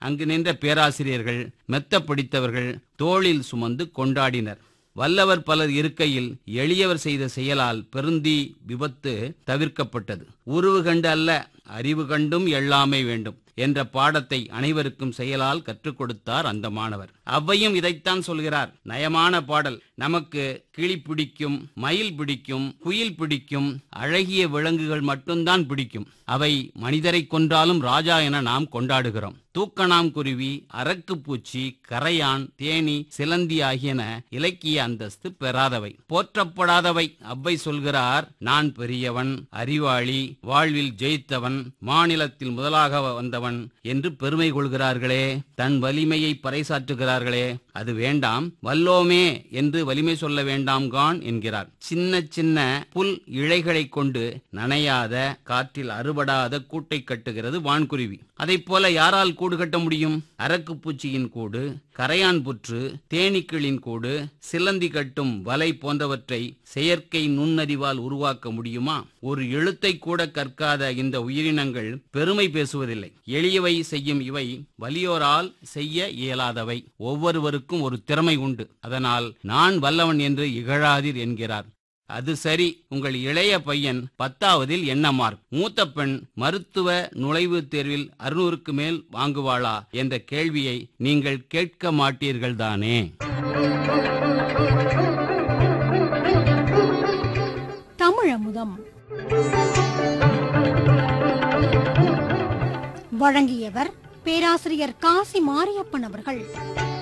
அங்கு நின்ற பேராசிரியர்கள் மெத்த பிடித்தவர்கள் தோளில் சுமந்து கொண்டாடினர் வல்லவர் பலர் இருக்கையில் எளியவர் செய்த செயலால் பெருந்தீ விபத்து தவிர்க்கப்பட்டது உருவு கண்டு அல்ல அறிவு கண்டும் எள்ளாமை வேண்டும் என்ற பாடத்தை அனைவருக்கும் செயலால் கற்றுக் கொடுத்தார் அந்த மாணவர் அவ்வையும் இதைத்தான் சொல்கிறார் நயமான பாடல் நமக்கு கிளி பிடிக்கும் மயில் பிடிக்கும் குயில் பிடிக்கும் அழகிய விலங்குகள் மட்டும்தான் பிடிக்கும் அவை மனிதரை கொன்றாலும் ராஜா என நாம் கொண்டாடுகிறோம் தூக்கணாம் குருவி அரக்கு பூச்சி கரையான் தேனி சிலந்தி ஆகியன இலக்கிய அந்தஸ்து பெறாதவை போற்றப்படாதவை அவ்வை சொல்கிறார் நான் பெரியவன் அறிவாளி வாழ்வில் ஜெயித்தவன் மாநிலத்தில் முதலாக வந்தவன் என்று பெருமை கொள்கிறார்களே தன் வலிமையை பறைசாற்றுகிறார்களே அது வேண்டாம் வல்லோமே என்று வலிமை சொல்ல வேண்டாம் கான் என்கிறார் சின்ன சின்ன புல் இழைகளை கொண்டு நனையாத காற்றில் அறுபடாத கூட்டை கட்டுகிறது வான்குருவி அதைப் போல யாரால் கூடு கட்ட முடியும் அரக்கு பூச்சியின் கூடு கரையான் புற்று தேனீக்களின் கூடு சிலந்தி கட்டும் வலை போன்றவற்றை செயற்கை நுண்ணறிவால் உருவாக்க முடியுமா ஒரு எழுத்தை கூட கற்காத இந்த உயிரினங்கள் பெருமை பேசுவதில்லை எளியவை செய்யும் இவை வலியோரால் செய்ய இயலாதவை ஒவ்வொருவருக்கும் ஒரு திறமை உண்டு அதனால் நான் வல்லவன் என்று இகழாதீர் என்கிறார் அது சரி உங்கள் இளைய பையன் பத்தாவதில் என்ன மார்க் மூத்த பெண் மருத்துவ நுழைவுத் தேர்வில் அறுநூறுக்கு மேல் வாங்குவாளா என்ற கேள்வியை நீங்கள் கேட்க மாட்டீர்கள் தானே தமிழமுதம் வழங்கியவர் பேராசிரியர் காசி மாரியப்பன் அவர்கள்